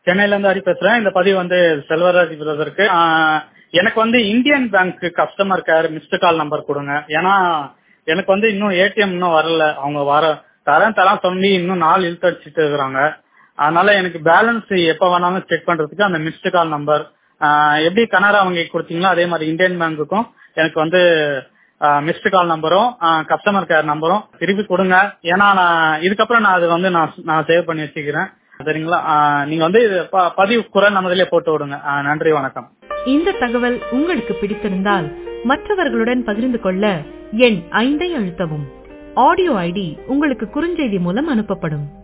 சென்னையில இருந்து ஹரி பேசுறேன் இந்த பதிவு வந்து செல்வராஜ் பிரதருக்கு ஆஹ், எனக்கு வந்து Indian bank customer care missed call number கொடுங்க ஏன்னா எனக்கு வந்து இன்னும் ஏடிஎம் இன்னும் வரல அவங்க வர தரேன் தரேன் சொல்லி இன்னும் நாள் இழுத்தடிச்சிட்டு இருக்கிறாங்க அதனால எனக்கு பேலன்ஸ் எப்ப வேணாலும் செக் பண்றதுக்கு அந்த மிஸ்டு கால் நம்பர் எப்படி கனரா வங்கிக்கு கொடுத்தீங்களோ அதே மாதிரி இந்தியன் பேங்க்குக்கும் எனக்கு வந்து மிஸ்டு கால் நம்பரும் கஸ்டமர் கேர் நம்பரும் திருப்பி கொடுங்க ஏன்னா நான் இதுக்கப்புறம் நான் அது வந்து நான் நான் சேவ் பண்ணி வச்சுக்கிறேன் சரிங்களா ஆஹ் நீங்க வந்து இது ப- பதிவு குரல் நமதிலே போட்டு விடுங்க ஆஹ் நன்றி வணக்கம் இந்த தகவல் உங்களுக்கு பிடித்திருந்தால் மற்றவர்களுடன் பகிர்ந்து கொள்ள எண் ஐந்தை அழுத்தவும் ஆடியோ ஐடி உங்களுக்கு குறுஞ்செய்தி மூலம் அனுப்பப்படும்